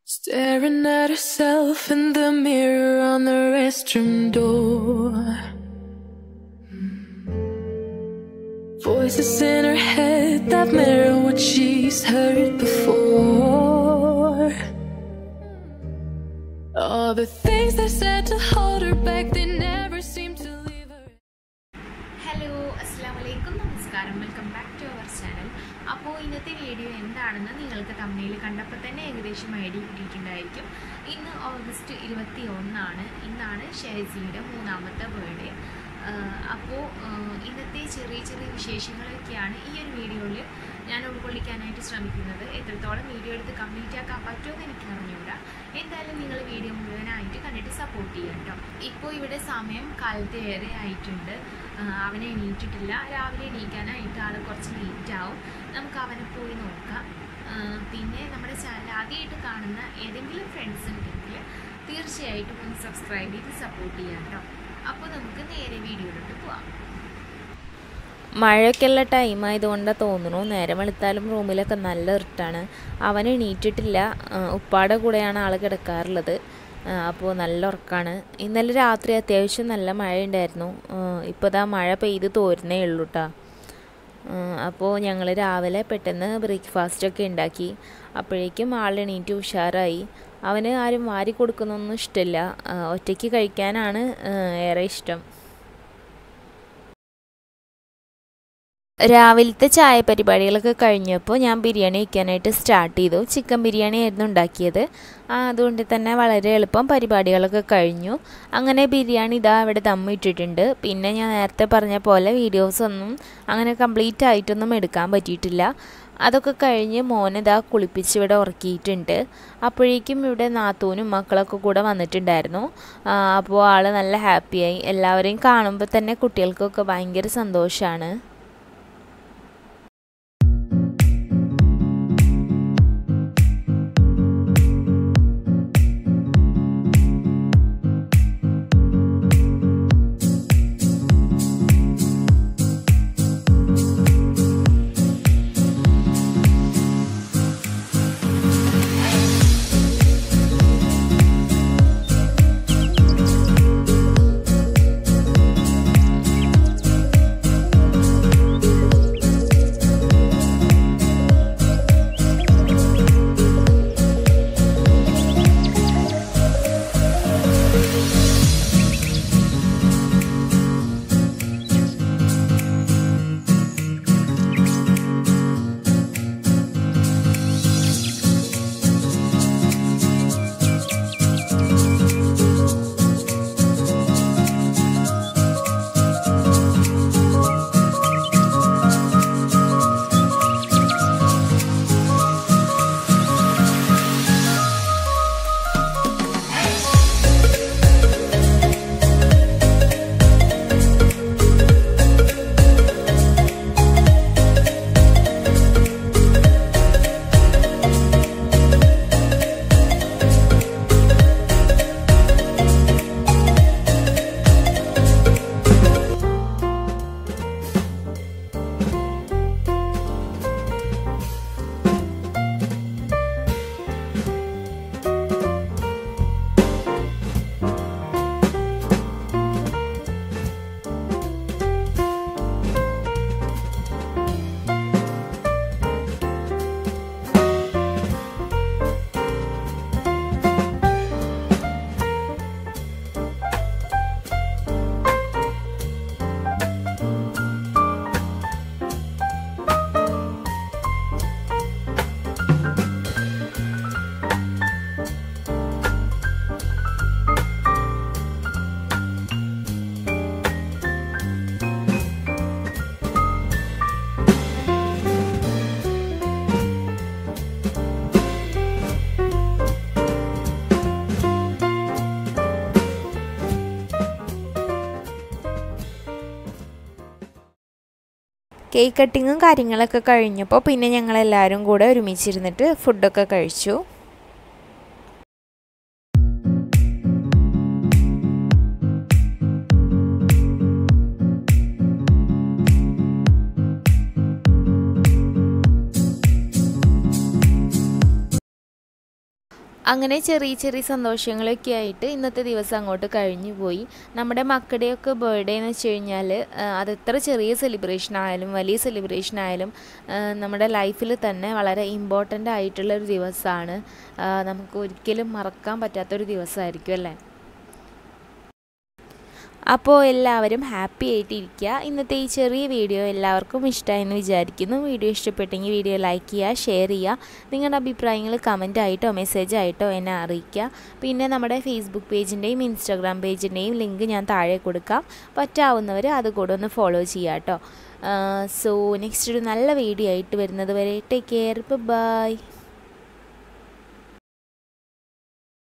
Staring at herself in the mirror on the restroom door. Voices in her head that mirror what she's heard before. All the things they said to hold her back, they never seem to leave her. Hello അസ്സാം വലൈക്കും നമസ്കാരം welcome back to our channel അപ്പോൾ ഇന്നത്തെ video എന്താണെന്ന് നിങ്ങൾക്ക് തമ്മിൽ കണ്ടപ്പോൾ തന്നെ ഏകദേശം ഐഡിയ കിട്ടിയിട്ടുണ്ടായിരിക്കും ഇന്ന് ഓഗസ്റ്റ് ഇരുപത്തി ഒന്നാണ് ഇന്നാണ് ഷെഹസിയുടെ മൂന്നാമത്തെ ബർത്ത്ഡേ അപ്പോൾ ഇന്നത്തെ ചെറിയ ചെറിയ വിശേഷങ്ങളൊക്കെയാണ് ഈ ഒരു വീഡിയോയിൽ ഞാൻ ഉൾക്കൊള്ളിക്കാനായിട്ട് ശ്രമിക്കുന്നത് എത്രത്തോളം വീഡിയോ എടുത്ത് കംപ്ലീറ്റ് ആക്കാൻ പറ്റുമെന്ന് എനിക്ക് അറിഞ്ഞൂടാ എന്തായാലും നിങ്ങൾ വീഡിയോ മുഴുവനായിട്ട് കണ്ടിട്ട് സപ്പോർട്ട് ചെയ്യാം കേട്ടോ ഇപ്പോൾ ഇവിടെ സമയം കാലത്ത് ഏറെ ആയിട്ടുണ്ട് ആ, അവനെ എണീറ്റിട്ടില്ല രാവിലെ എണീക്കാനായിട്ട് ആൾ കുറച്ച് ലേറ്റ് ആവും നമുക്ക് അവനെ പോയി നോക്കാം ആ, പിന്നെ നമ്മുടെ ചാനൽ ആദ്യമായിട്ട് കാണുന്ന ഏതെങ്കിലും ഫ്രണ്ട്സ് ഉണ്ടെങ്കിൽ തീർച്ചയായിട്ടും ഒന്ന് സബ്സ്ക്രൈബ് ചെയ്ത് സപ്പോർട്ട് ചെയ്യാം കേട്ടോ അപ്പോൾ നമുക്ക് നേരെ വീഡിയോയിലോട്ട് പോവാം മഴയൊക്കെയുള്ള ടൈം ആയതുകൊണ്ടാണ് തോന്നുന്നു നേരം വെളുത്താലും റൂമിലൊക്കെ നല്ല ഇരുട്ടാണ് അവൻ എണീറ്റിട്ടില്ല ആ, ഉപ്പാടെ കൂടെയാണ് ആൾ കിടക്കാറുള്ളത് ആ, അപ്പോൾ നല്ല ഉറക്കമാണ് ഇന്നലെ രാത്രി അത്യാവശ്യം നല്ല മഴ ഉണ്ടായിരുന്നു ഇപ്പോൾ ദാ മഴ പെയ്ത് തോരുന്നേ ഉള്ളൂ കേട്ടോ അപ്പോൾ ഞങ്ങൾ രാവിലെ പെട്ടെന്ന് ബ്രേക്ക്ഫാസ്റ്റൊക്കെ ഉണ്ടാക്കി അപ്പോഴേക്കും ആൾ എണീറ്റ് ഉഷാറായി അവന് ആരും വാരി കൊടുക്കുന്നൊന്നും ഇഷ്ടമില്ല ആ, ഒറ്റയ്ക്ക് കഴിക്കാനാണ് ആ, ഏറെ ഇഷ്ടം രാവിലത്തെ ചായ പരിപാടികളൊക്കെ കഴിഞ്ഞപ്പോൾ ഞാൻ ബിരിയാണി വയ്ക്കാനായിട്ട് സ്റ്റാർട്ട് ചെയ്തു ചിക്കൻ ബിരിയാണി ആയിരുന്നു ഉണ്ടാക്കിയത് ആ, അതുകൊണ്ട് തന്നെ വളരെ എളുപ്പം പരിപാടികളൊക്കെ കഴിഞ്ഞു അങ്ങനെ ബിരിയാണി ഇതാ ഇവിടെ ദമ്മിട്ടിട്ടുണ്ട് പിന്നെ ഞാൻ നേരത്തെ പറഞ്ഞ പോലെ വീഡിയോസ് ഒന്നും അങ്ങനെ കംപ്ലീറ്റ് ആയിട്ടൊന്നും എടുക്കാൻ പറ്റിയിട്ടില്ല അതൊക്കെ കഴിഞ്ഞ് മോനിതാ കുളിപ്പിച്ച് ഇവിടെ ഉറക്കിയിട്ടുണ്ട് അപ്പോഴേക്കും ഇവിടെ നാത്തൂനും മക്കളൊക്കെ കൂടെ വന്നിട്ടുണ്ടായിരുന്നു ആ, അപ്പോൾ ആൾ നല്ല ഹാപ്പിയായി എല്ലാവരെയും കാണുമ്പോൾ തന്നെ കുട്ടികൾക്കൊക്കെ ഭയങ്കര സന്തോഷമാണ് കേക്ക് കട്ടിങ്ങും കാര്യങ്ങളൊക്കെ കഴിഞ്ഞപ്പോൾ പിന്നെ ഞങ്ങളെല്ലാവരും കൂടെ ഒരുമിച്ചിരുന്നിട്ട് ഫുഡൊക്കെ കഴിച്ചു അങ്ങനെ ചെറിയ ചെറിയ സന്തോഷങ്ങളൊക്കെ ആയിട്ട് ഇന്നത്തെ ദിവസം അങ്ങോട്ട് കഴിഞ്ഞു പോയി നമ്മുടെ മക്കളുടെയൊക്കെ ബർത്ത്ഡേ എന്ന് വെച്ച് കഴിഞ്ഞാൽ അത് എത്ര ചെറിയ സെലിബ്രേഷൻ ആയാലും വലിയ സെലിബ്രേഷൻ ആയാലും ആ, നമ്മുടെ ലൈഫിൽ തന്നെ വളരെ ഇമ്പോർട്ടൻ്റ് ആയിട്ടുള്ളൊരു ദിവസമാണ് ആ, നമുക്ക് ഒരിക്കലും മറക്കാൻ പറ്റാത്തൊരു ദിവസമായിരിക്കും അല്ലേ അപ്പോൾ എല്ലാവരും ഹാപ്പി ആയിട്ടിരിക്കുക ഇന്നത്തെ ഈ ചെറിയ വീഡിയോ എല്ലാവർക്കും ഇഷ്ടമായെന്ന് വിചാരിക്കുന്നു വീഡിയോ ഇഷ്ടപ്പെട്ടെങ്കിൽ വീഡിയോ ലൈക്ക് ചെയ്യുക ഷെയർ ചെയ്യുക നിങ്ങളുടെ അഭിപ്രായങ്ങൾ കമൻ്റ് ആയിട്ടോ മെസ്സേജ് ആയിട്ടോ എന്നെ അറിയിക്കുക പിന്നെ നമ്മുടെ ഫേസ്ബുക്ക് പേജിൻ്റെയും ഇൻസ്റ്റാഗ്രാം പേജിൻ്റെയും ലിങ്ക് ഞാൻ താഴെ കൊടുക്കാം പറ്റാവുന്നവർ അത് കൂടെ ഒന്ന് ഫോളോ ചെയ്യുക കേട്ടോ സോ നെക്സ്റ്റ് ഒരു നല്ല വീഡിയോ ആയിട്ട് വരുന്നത് വരെ ടേക്ക് കെയർ ബൈ